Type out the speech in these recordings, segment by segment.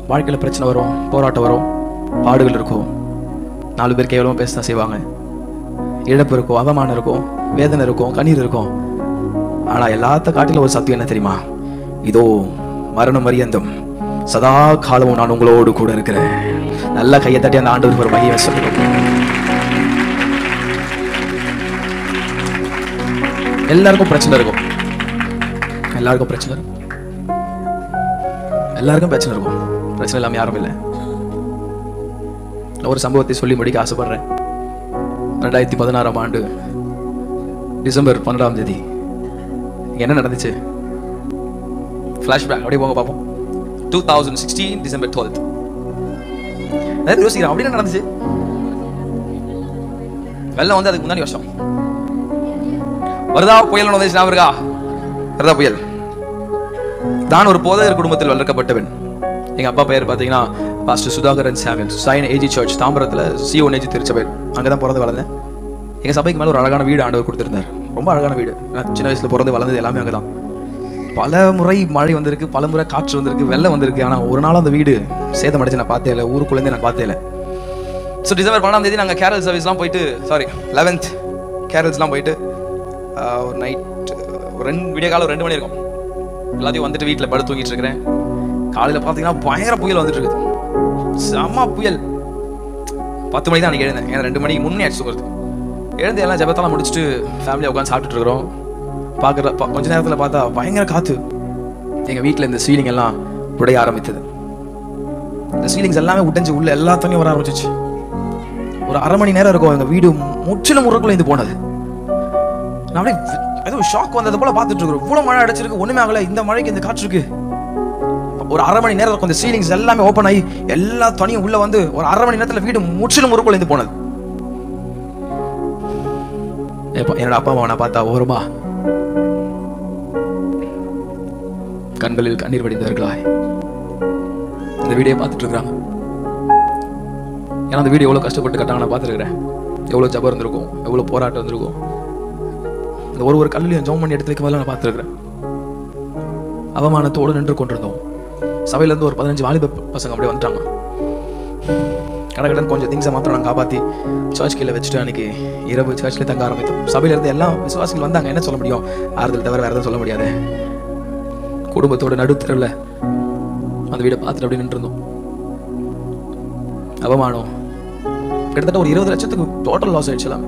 வாழ்க்கையில் பிரச்சனை வரும் போராட்டம் வரும் பாடுகள் இருக்கும் நாலு பேர் கேவலமாக பேச தான் செய்வாங்க இழப்பு இருக்கும் அவமானம் இருக்கும் வேதனை இருக்கும் கண்ணீர் இருக்கும் ஆனால் எல்லாத்த காட்டிலும் ஒரு சத்தியம் என்ன தெரியுமா இதோ மரணம் மரியந்தம் சதா காலமும் நான் உங்களோடு கூட இருக்கிறேன் நல்ல கையை தட்டி அந்த ஆண்டவருக்கு ஒரு மகிமை சொல்லுங்க எல்லாருக்கும் பிரச்சனை இருக்கும் எல்லாருக்கும் பிரச்சனை இருக்கும் எல்லாருக்கும் பிரச்சனை இருக்கும் பிரச்சனை இல்லாம யாரும் இல்லை நான் ஒரு சம்பவத்தை சொல்லி முடிக்க ஆசைப்படுறேன் ரெண்டாயிரத்தி பதினாறாம் ஆண்டு டிசம்பர் பன்னெண்டாம் தேதி இங்க என்ன நடந்துச்சு ஃப்ளாஷ்பேக் அப்படியே போங்க பார்ப்போம் two thousand sixteen December twelfth அதாவது யோசிக்கிறேன் அப்படி என்ன நடந்துச்சு வெள்ளம் வந்து அதுக்கு முன்னாடி வருஷம் வருதா புயல் வந்துச்சு ஞாபகம் இருக்கா வருதா புயல் தான் ஒரு போதையர் குடும்பத்தில் வளர்க்கப்பட்டவன் எங்க அப்பா பெயர் பார்த்தீங்கன்னா pastor Sudhakaran Samuel Zion AG church தாம்பரத்தில் சிஓ ஏஜி திருச்சபை அங்கே தான் பிறந்து வளர்ந்தேன் எங்க சபைக்கு மேலே ஒரு அழகான வீடு ஆண்டவர் கொடுத்திருந்தார் ரொம்ப அழகான வீடு நான் சின்ன வயசுல பிறந்து வளர்ந்தது எல்லாமே அங்கே தான் பல முறை மழை வந்திருக்கு பல முறை காற்று வந்திருக்கு வெள்ளம் வந்திருக்கு ஆனால் ஒரு நாள் அந்த வீடு சேதம் அடைச்சு நான் பார்த்தே இல்லை ஊருக்குள்ளேருந்து நான் பார்த்தே இல்லை ஸோ டிசம்பர் பன்னெண்டாம் தேதி நாங்கள் கேரல் சர்வீஸ்லாம் போயிட்டு சாரி லெவன்த் கேரல்ஸ்லாம் போயிட்டு ஆஹ், ஒரு நைட் ஒரு ரெண்டு விடிய காலம் ஒரு ரெண்டு மணி இருக்கும் எல்லாத்தையும் வந்துட்டு வீட்டில் படுத்து தூங்கிட்டு இருக்கிறேன் காலையில் பார்த்தீங்கன்னா பயங்கர புயல் வந்துட்டு இருக்குது செம்ம புயல் பத்து மணிக்கு தான் அன்றைக்கி எழுந்தேன் ஏன்னா ரெண்டு மணிக்கு முன்னே அடிச்சு தூங்குறது எழுந்து எல்லாம் ஜெபத்தெல்லாம் முடிச்சுட்டு ஃபேமிலியாக உட்காந்து சாப்பிட்டுட்டு இருக்கிறோம் பார்க்குற கொஞ்ச நேரத்தில் பார்த்தா பயங்கர காற்று எங்கள் வீட்டில் இந்த சீலிங் எல்லாம் உடைய ஆரம்பித்தது இந்த சீலிங்ஸ் எல்லாமே உடைஞ்சு உள்ள எல்லா தண்ணியும் வர ஆரம்பிச்சிச்சு ஒரு அரை மணி நேரம் இருக்கும் எங்கள் வீடு முற்றிலும் முறக்குள்ள இது போனது நான் அப்படியே ஏதோ ஷாக் வந்தது போல பார்த்துட்டு இருக்கிறோம் இவ்வளோ மழை அடைச்சிருக்கு ஒன்றுமே ஆகல இந்த மழைக்கு இந்த காற்றுக்கு ஒரு அரை மணி நேரம் இருக்கும் இந்த சீலிங்ஸ் எல்லாமே ஓப்பன் ஆகி எல்லா தனியும் உள்ள வந்து ஒரு அரை மணி நேரத்துல வீடு முற்றிலும் முறுக்குள்ள இருந்து போனது ஏப்பா, என்னோட அப்பா அம்மா நான் பார்த்தா ஓரமா கண்களில் கண்ணீர் வடிந்தார்களாய் இந்த வீடியோ பார்த்துட்டு இருக்கிறாங்க ஏன்னா அந்த வீடியோ எவ்வளோ கஷ்டப்பட்டு கட்டாங்க நான் பார்த்துருக்கிறேன் எவ்வளோ ஜபம் இருந்திருக்கும் எவ்வளோ போராட்டம் இருந்திருக்கும் இந்த ஒரு ஒரு கல்லையும் ஜோம் பண்ணி எடுத்து வைக்க நான் பார்த்துருக்கிறேன் அவமானத்தோடு நின்று கொண்டிருந்தோம் சபையிலேருந்து ஒரு பதினஞ்சு வாலிப பசங்க அப்படியே வந்துட்டாங்க கடகடன் கொஞ்சம் திங்ஸை மாத்திரம் நான் காப்பாற்றி சர்ச் கீழே வச்சுட்டு அன்னைக்கு இரவு சர்ச்சில் தங்க ஆரம்பித்தோம் சபையில இருந்து எல்லாம் விசுவாசிகள் வந்தாங்க என்ன சொல்ல முடியும் ஆறுதல் தவிர வேற எதுவும் சொல்ல முடியாது குடும்பத்தோட நடுத்தரவில் அந்த வீடை பார்த்துட்டு அப்படி நின்றுருந்தோம் அவமானம் கிட்டத்தட்ட ஒரு இருபது லட்சத்துக்கு டோட்டல் லாஸ் ஆயிடுச்சு எல்லாமே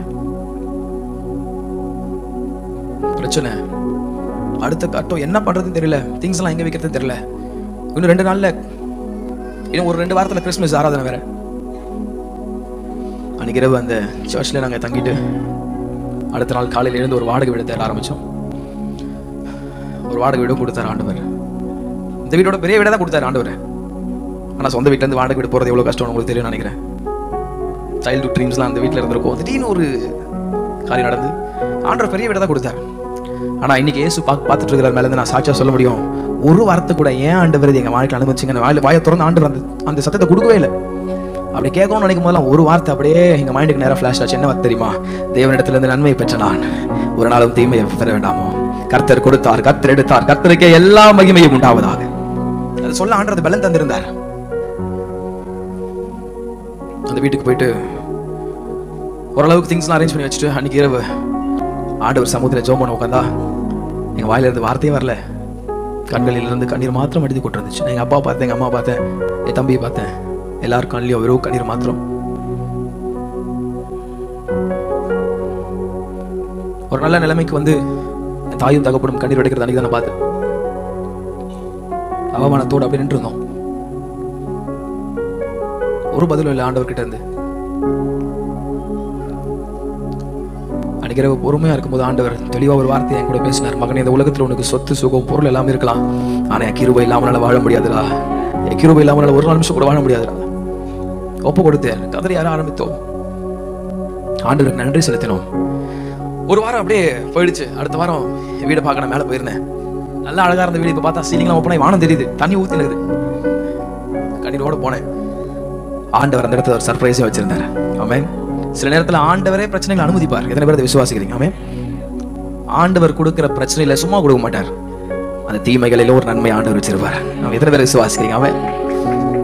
பிரச்சனை அடுத்த கட்டம் என்ன பண்றதுன்னு தெரியல திங்ஸ் எல்லாம் எங்க வைக்கிறதுன்னு தெரியல இன்னும் ரெண்டு நாள்ல இன்னும் ஒரு ரெண்டு வாரத்துல கிறிஸ்மஸ் ஆராதனை வேற அன்னைக்கு இரவு அந்த சர்ச்சில் நாங்கள் தங்கிட்டு அடுத்த நாள் காலையில் எழுந்து ஒரு வாடகை வீடு தேட ஆரம்பிச்சோம் ஒரு வாடகை வீடும் கொடுத்தாரு ஆண்டவர் இந்த வீடோட பெரிய வீடை தான் கொடுத்தாரு ஆண்டவர் ஆனால் சொந்த வீட்டுல இருந்து வாடகை வீடு போகிறது எவ்வளோ கஷ்டம் உங்களுக்கு தெரியும் நினைக்கிறேன் சைல்டு ட்ரீம்ஸ்லாம் அந்த வீட்டில் இருந்திருக்கும் திடீர்னு ஒரு காரியம் நடந்து ஆண்டவர் பெரிய வீடை தான் கொடுத்தாரு ஆனா இன்னைக்கு இயேசு பா பார்த்துட்டு இருக்கிற மேல இருந்து நான் சாட்சியா சொல்ல முடியும் ஒரு வார்த்தை கூட ஏன் ஆண்டவர் எங்க வாழ்க்கையில் அனுபவிச்சிங்க வாயில வாயை திறந்து ஆண்டவர் அந்த அந்த சத்தத்தை கொடுக்கவே இல்லை அப்படி கேட்கணும்னு நினைக்கும் போதெல்லாம் ஒரு வார்த்தை அப்படியே எங்க மைண்டுக்கு நேரம் ஃபிளாஷ் ஆச்சு என்ன வார்த்தை தெரியுமா தேவனிடத்துல இருந்து நன்மையை பெற்ற நான் ஒரு நாளும் தீமையை பெற வேண்டாமோ கர்த்தர் கொடுத்தார் கர்த்தர் எடுத்தார் கர்த்தருக்கே எல்லா மகிமையும் உண்டாவதாக அது சொல்ல ஆண்டவர் பலன் தந்திருந்தார் அந்த வீட்டுக்கு போயிட்டு ஓரளவுக்கு திங்ஸ்லாம் அரேஞ்ச் பண்ணி வச்சுட்டு அன்னைக்கு இரவு ஆண்டவர் சமுத்திர ஜோம் பண்ண உட்காந்தா எங்கள் வாயில இருந்து வார்த்தையே வரல கண்களில் இருந்து கண்ணீர் மாத்திரம் அடித்து கொண்டு இருந்துச்சு நான் எங்கள் அப்பா பார்த்தேன் எங்கள் அம்மா பார்த்தேன் என் தம்பியை பார்த்தேன் எல்லாரும் கண்ணிலையும் வெறும் கண்ணீர் மாத்திரம் ஒரு நல்ல நிலைமைக்கு வந்து என் தாயும் தகப்படும் கண்ணீர் எடுக்கிறது அன்னைக்கு தான் நான் பார்த்தேன் அவமானத்தோடு அப்படி நின்று இருந்தோம் ஒரு பதிலும் இல்லை ஆண்டவர்கிட்ட இருந்து அன்னைக்கு இரவு பொறுமையா இருக்கும்போது ஆண்டவர் தெளிவா ஒரு வார்த்தையை என் கூட பேசினார் மகனே இந்த உலகத்துல உனக்கு சொத்து சுகம் பொருள் எல்லாமே இருக்கலாம் ஆனா என் கிருபை இல்லாமனால வாழ முடியாதுடா என் கிருபை இல்லாமனால ஒரு நாள் நிமிஷம் கூட வாழ முடியாதுடா ஒப்பு கொடுத்தேன் கதறி யாரும் ஆரம்பித்தோம் ஆண்டவருக்கு நன்றி செலுத்தினோம் ஒரு வாரம் அப்படியே போயிடுச்சு அடுத்த வாரம் என் வீடை பார்க்க நான் மேலே போயிருந்தேன் நல்லா அழகா இருந்த வீடு இப்போ பார்த்தா சீலிங்லாம் ஓப்பனாக வானம் தெரியுது தண்ணி ஊற்றி இருக்குது கண்ணீரோட போனேன் ஆண்டவர் அந்த இடத்துல ஒரு சர்ப்ரைஸே வச்சிருந்தாரு ஆமென் சில நேரத்துல ஆண்டவரே பிரச்சனைகளை அனுமதிப்பார் எத்தனை பேர் அதை விசுவாசிக்கிறீங்க ஆமென் ஆண்டவர் கொடுக்கிற பிரச்சனையில சும்மா கொடுக்க மாட்டார் அந்த தீமைகளில ஒரு நன்மை ஆண்டவர் வச்சிருப்பார் நம்ம எத்தனை பேர் விசுவாசிக்கிறீங்க ஆமென்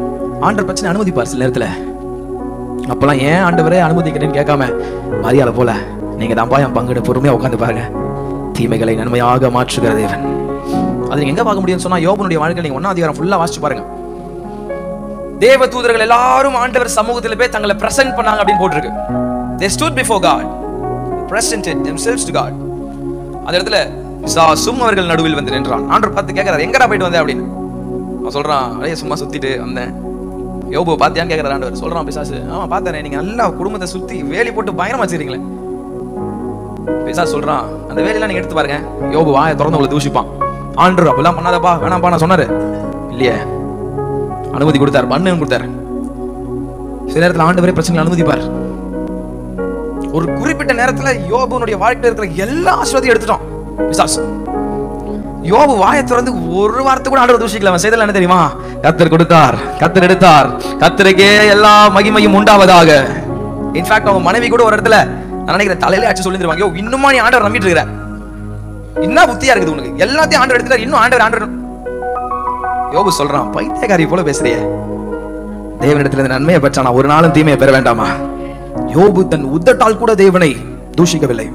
ஆண்டவர் பிரச்சனை அனுமதிப்பார் சில நேரத்துல அப்பெல்லாம் ஏன் ஆண்டவரே அனுமதிக்கிறேன்னு கேட்காம மரியாதை போல நீங்க தான் என் பங்குன்னு பொறுமையா உட்காந்து பாருங்க தீமைகளை நன்மையாக மாற்றுகிற தேவன் அது நீங்க எங்க பார்க்க முடியும்னு சொன்னா யோபனுடைய வாழ்க்கை நீங்க ஒன்னாம் அதிகாரம் ஃபுல்லா வாசிச்சு பாருங்க தேவ தூதர்கள் எல்லாரும் ஆண்டவர் சமூகத்தில் போய் தங்களை பிரசன்ட் பண்ணாங்க அப்படின்னு போட்டிருக்கு they stood before god presented themselves to god அந்த இடத்துல சும் அவர்கள் நடுவில் வந்து நின்றான் ஆண்டவர் பார்த்து கேட்கறாரு எங்கடா போயிட்டு வந்த அப்படின்னு அவன் சொல்றான் அடைய சும்மா சுத்திட்டு வந்தேன் யோபு பாத்தியான்னு கேட்கறாரு ஆண்டவர் சொல்றான் பிசாசு ஆமா பார்த்தேன் நீங்க நல்லா குடும்பத்தை சுத்தி வேலி போட்டு பயங்கரமா வச்சிருக்கீங்களே பிசாசு சொல்றான் அந்த வேலையெல்லாம் நீங்க எடுத்து பாருங்க யோபு வாயை திறந்து உங்களை தூஷிப்பான் ஆண்டவர் அப்பெல்லாம் பண்ணாதப்பா வேணாம்ப்பா நான் சொன்னாரு இல்லையே அனுமதி கொடுத்தார் மண்ணு கொடுத்தார் சில நேரத்துல ஆண்டவரே பிரச்சனை அனுமதிப்பார் ஒரு குறிப்பிட்ட நேரத்துல யோபுனுடைய வாழ்க்கையில இருக்கிற எல்லா ஆசீர்வாதையும் எடுத்துட்டோம் பிசாசு யோபு வாயை திறந்து ஒரு வார்த்தை கூட ஆண்டவர் தூஷிக்கல அவன் செய்தல என்ன தெரியுமா கத்தர் கொடுத்தார் கத்தர் எடுத்தார் கத்தருக்கே எல்லா மகிமையும் உண்டாவதாக இன்ஃபேக்ட் அவன் மனைவி கூட ஒரு இடத்துல நான் நினைக்கிறேன் தலையில அடிச்சு சொல்லிருவாங்க யோ இன்னுமா நீ ஆண்டவர் நம்பிட்டு இருக்கிற என்ன புத்தியா இருக்குது உனக்கு எல்லாத்தையும் ஆண்டவர் எடுத்துட்டார் இன்னும் ஆண்டவர் ஆண்டவர் யோபு சொல்றான் பைத்தியக்காரி போல பேசுறியே தேவனிடத்துல இருந்து நன்மையை பெற்றானா ஒரு நாளும் தீமையை பெற வேண்டாமா யோபு தன் உதட்டால் கூட தேவனை தூஷிக்கவில்லை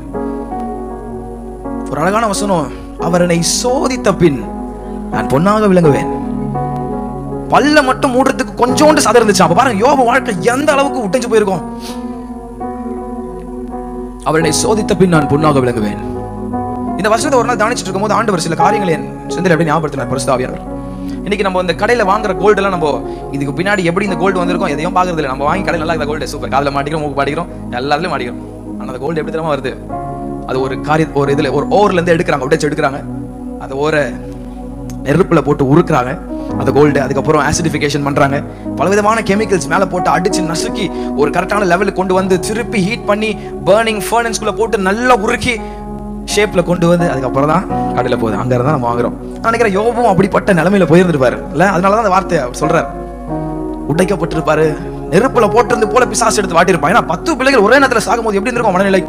ஒரு அழகான வசனம் அவரனை சோதித்த பின் நான் பொன்னாக விளங்குவேன் பல்ல மட்டும் மூடுறதுக்கு கொஞ்சோண்டு சதை இருந்துச்சு அப்ப பாருங்க யோபு வாழ்க்கை எந்த அளவுக்கு உடைஞ்சு போயிருக்கும் அவரனை சோதித்த பின் நான் பொன்னாக விளங்குவேன் இந்த வருஷத்தை ஒரு நாள் தானிச்சிட்டு இருக்கும்போது ஆண்டவர் சில காரியங்களை என் சிந்தையில் எப்படி ஞாபகப்படுத்தினார் பரிசுத்தாவியானவர் இன்னைக்கு நம்ம இந்த கடையில வாங்குற கோல்டு எல்லாம் நம்ம இதுக்கு பின்னாடி எப்படி இந்த கோல்டு வந்திருக்கும் எதையும் பாக்குறது இல்லை நம்ம வாங்கி கடையில் நல்லா இந்த கோல்டு சூப்பர் காதுல மாட்டிக்கிறோம் மூக்கு மாட்டிக்கிறோம் எல்லாத்துலயும் மாட்டிக்கிறோம் ஆனா அந்த கோல்டு எப்படி தெரியுமா வருது அது ஒரு காரிய ஒரு இதுல ஒரு ஓவர்ல இருந்து எடுக்கிறாங்க உடைச்சு எடுக்கிறாங்க அந்த ஓரை நெருப்புல போட்டு உருக்குறாங்க அந்த கோல்டு அதுக்கப்புறம் ஆசிடிஃபிகேஷன் பண்றாங்க பலவிதமான கெமிக்கல்ஸ் மேல போட்டு அடிச்சு நசுக்கி ஒரு கரெக்டான லெவலுக்கு கொண்டு வந்து திருப்பி ஹீட் பண்ணி பேர்னிங் ஃபர்னன்ஸ்குள்ள போட்டு நல்லா உருக்கி ஷேப்ல கொண்டு வந்து அதுக்கப்புறம் தான் கடையில போகுது அங்க இருந்தா நம்ம வாங்குறோம் நான் நினைக்கிறேன் யோபும் அப்படிப்பட்ட நிலைமையில போயிருந்திருப்பாரு இல்ல அதனாலதான் அந்த வார்த்தையை அவர் சொல்றாரு உடைக்கப்பட்டிருப்பாரு நெருப்புல போட்டிருந்து போல பிசாசு எடுத்து வாட்டியிருப்பான் ஏன்னா பத்து பிள்ளைகள் ஒரே நேரத்துல சாகும்போது எப்படி இருந்திருக்கும் மனநிலை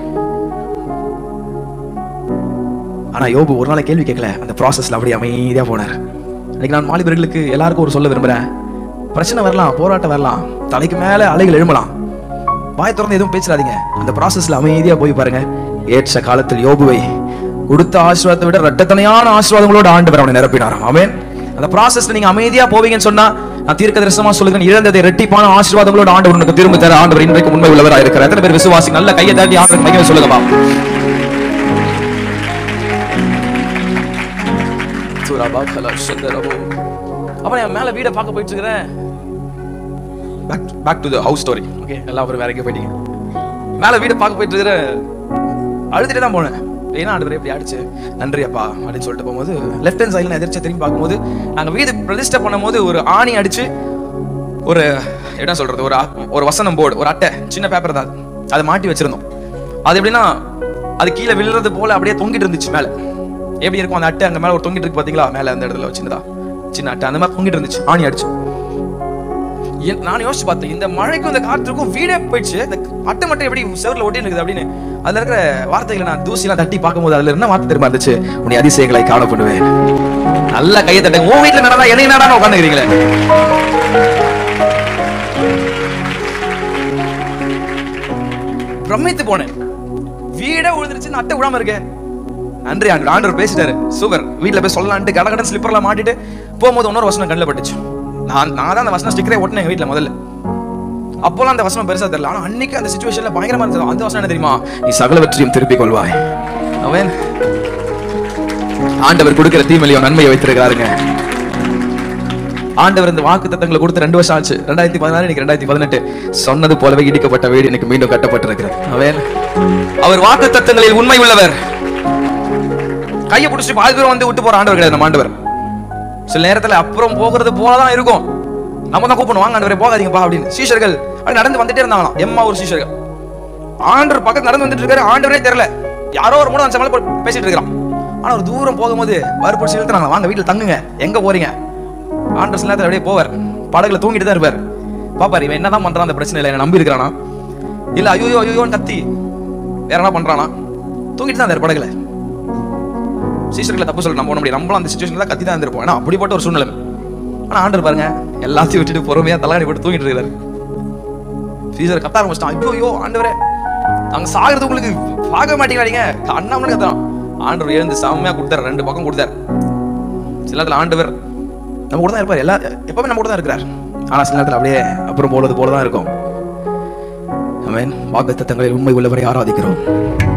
ஆனா யோபு ஒரு நாள் கேள்வி கேட்கல அந்த ப்ராசஸ்ல அப்படியே அமைதியா போனார் இன்னைக்கு நான் மாலிபர்களுக்கு எல்லாருக்கும் ஒரு சொல்ல விரும்புறேன் பிரச்சனை வரலாம் போராட்டம் வரலாம் தலைக்கு மேல அலைகள் எழும்பலாம் வாய் திறந்து எதுவும் பேசிடாதீங்க அந்த ப்ராசஸ்ல அமைதியா போய் பாருங்க ஏற்ற காலத்தில் யோபுவை கொடுத்த ஆசீர்வாதத்தை விட ரெட்டத்தனையான ஆசீர்வாதங்களோட ஆண்டவர் அவனை நிரப்பினாராம் ஆமென் அந்த ப்ராசஸ்ல நீங்க அமைதியா போவீங்கன்னு சொன்னா நான் தீர்க்க தரிசனமா சொல்லுகிறேன் இழந்ததை ரெட்டிப்பான ஆசீர்வாதங்களோட ஆண்டவர் உனக்கு திரும்ப தர ஆண்டவர் இன்றைக்கு உண்மை உள்ளவராக இருக்கிறார் எத்தனை பேர் விசுவாசி நல்ல கையை தாண்டி ஆண்டவர் மகிமை சொல்லுங்கப்பா சூராபா கலா சுந்தரபோ அப்புறம் என் மேல வீடை பார்க்க போயிட்டு இருக்கிறேன் back back to the house story okay எல்லாம் அப்புறம் வேற எங்கே போயிட்டீங்க மேல வீடை பார்க்க போயிட்டு இருக்கிறேன் அழுதுட்டு தான் போனேன் ஏன்னா ஆண்டு எப்படி அடிச்சு நன்றி அப்பா அப்படின்னு சொல்லிட்டு போகும்போது லெஃப்ட் ஹேண்ட் சைடில் எதிர்த்து திரும்பி பார்க்கும்போது நாங்கள் வீடு பிரதிஷ்டை பண்ணும்போது ஒரு ஆணி அடிச்சு ஒரு என்ன சொல்றது ஒரு அ- ஒரு வசனம் போர்டு ஒரு அட்டை சின்ன பேப்பர் தான் அது. அதை மாட்டி வச்சிருந்தோம் அது எப்படின்னா அது கீழே விழுறது போல அப்படியே தொங்கிட்டு இருந்துச்சு மேல எப்படி இருக்கும் அந்த அட்டை அங்க மேல ஒரு தொங்கிட்டு இருக்கு பாத்தீங்களா மேல அந்த இடத்துல சின்னதா சின்ன அட்டை அந்த மாதிரி தொங்கிட்டு இருந்துச்சு ஆணி அடிச்சு என்- நான் யோசிச்சு பார்த்தேன் இந்த மழைக்கும் இந்த காற்றுக்கும் வீடே போயிடுச்சு இந்த அட்டை மட்டும் எப்படி செவரில் ஒட்டி இருக்குது அப்படின்னு அதுல இருக்கிற வார்த்தைகளை நான் தூசிலாம் தட்டி பார்க்கும்போது அதுல என்ன வார்த்தை தெரியுமா இருந்துச்சு உன்னை அதிசயங்களை காண பண்ணுவேன் நல்ல கையை தட்டுங்க உன் வீட்டுல நடந்தா என்னை நடாம உட்காந்துக்கிறீங்களே பிரமித்து போனேன் வீடே உழுதுருச்சு அட்டை விடாம இருக்கேன் நன்றி ஆண்டவர் ஆண்டவர் பேசிட்டாரு சூப்பர் வீட்ல போய் சொல்லலான்ட்டு கட கடன் ஸ்லிப்பர்லாம் மாட்டிட்டு போகும்போது இன்னொரு வசனம் கண்ணில் பட்டுச்சு நான் நான் தான் அந்த வசனம் ஸ்டிக்கரே ஒட்டினேன் எங்க வீட்ல முதல்ல அப்போலாம் அந்த வசனம் பெருசா தெரியல ஆனா அன்னைக்கு அந்த சுச்சுவேஷன்ல பயங்கரமா இருந்தது அந்த வசனம் என்ன தெரியுமா நீ சகலவற்றையும் திருப்பிக் கொள்வாய் அவன் ஆண்டவர் கொடுக்கிற தீமையிலையும் நன்மையை வைத்திருக்கிறாருங்க ஆண்டவர் இந்த வாக்கு தத்தங்களை கொடுத்து ரெண்டு வருஷம் ஆச்சு ரெண்டாயிரத்தி பதினாறு இன்னைக்கு ரெண்டாயிரத்தி பதினெட்டு சொன்னது போலவே இடிக்கப்பட்ட வீடு இன்னைக்கு மீண்டும் கட்டப்பட்டிருக்கிறது அவன் அவர் வாக்கு தத்தங்களில் உண்மை உள்ளவர் கையை பிடிச்சி பாதி தூரம் வந்து விட்டு போற ஆண்டவர் கிடையாது நம்ம ஆண்டவர் சில நேரத்துல அப்புறம் போகிறது போலதான் இருக்கும் நம்ம தான் கூப்பிடணும் வாங்க ஆண்டவரே போகாதீங்கப்பா அப்படின்னு சீஷர்கள் அப்படி நடந்து வந்துட்டே இருந்தாங்களாம் எம்மா ஒரு சீஷர்கள் ஆண்டவர் பக்கத்துல நடந்து வந்துட்டு இருக்காரு ஆண்டவரே தெரியல யாரோ ஒரு மூணு வந்து மேல போய் பேசிட்டு இருக்கிறான் ஆனா ஒரு தூரம் போகும்போது வறுப்பு செலுத்துறாங்க வாங்க வீட்டுல தங்குங்க எங்க போறீங்க ஆண்டவர் சில நேரத்துல அப்படியே போவார் படகுல தூங்கிட்டு தான் இருப்பார் பாப்பாரு இவன் என்னதான் பண்றான் அந்த பிரச்சனையில என்ன நம்பி இருக்கிறானா இல்ல ஐயோ ஐயோன்னு கத்தி வேற என்ன பண்றானா தூங்கிட்டு தான் இருந்தார் படகுல சீசர்களை தப்பு சொல்ல நம்ம போட முடியும் நம்மளும் அந்த சுச்சுவேஷன்ல கத்தி தான் இருந்திருப்போம் ஏன்னா அப்படிப்பட்ட ஒரு சூழ்நிலை ஆனா ஆண்டவர் பாருங்க எல்லாத்தையும் விட்டுட்டு பொறுமையா தலாணி போட்டு தூங்கிட்டு இருக்காரு சீசர் கத்த ஆரம்பிச்சிட்டான் ஐயோ ஐயோ ஆண்டவரே நாங்க சாகிறது உங்களுக்கு பார்க்க மாட்டீங்களா நீங்க அண்ணாமனு கத்துறான் ஆண்டவர் எழுந்து செம்மையா கொடுத்தாரு ரெண்டு பக்கம் கொடுத்தாரு சில நேரத்துல ஆண்டவர் நம்ம கூட தான் இருப்பார் எல்லா எப்பவுமே நம்ம கூட தான் இருக்கிறார் ஆனா சில நேரத்துல அப்படியே அப்புறம் போலது போல தான் இருக்கும் ஆமென் வாக்கு தத்தங்களில் உண்மை உள்ளவரை ஆராதிக்கிறோம்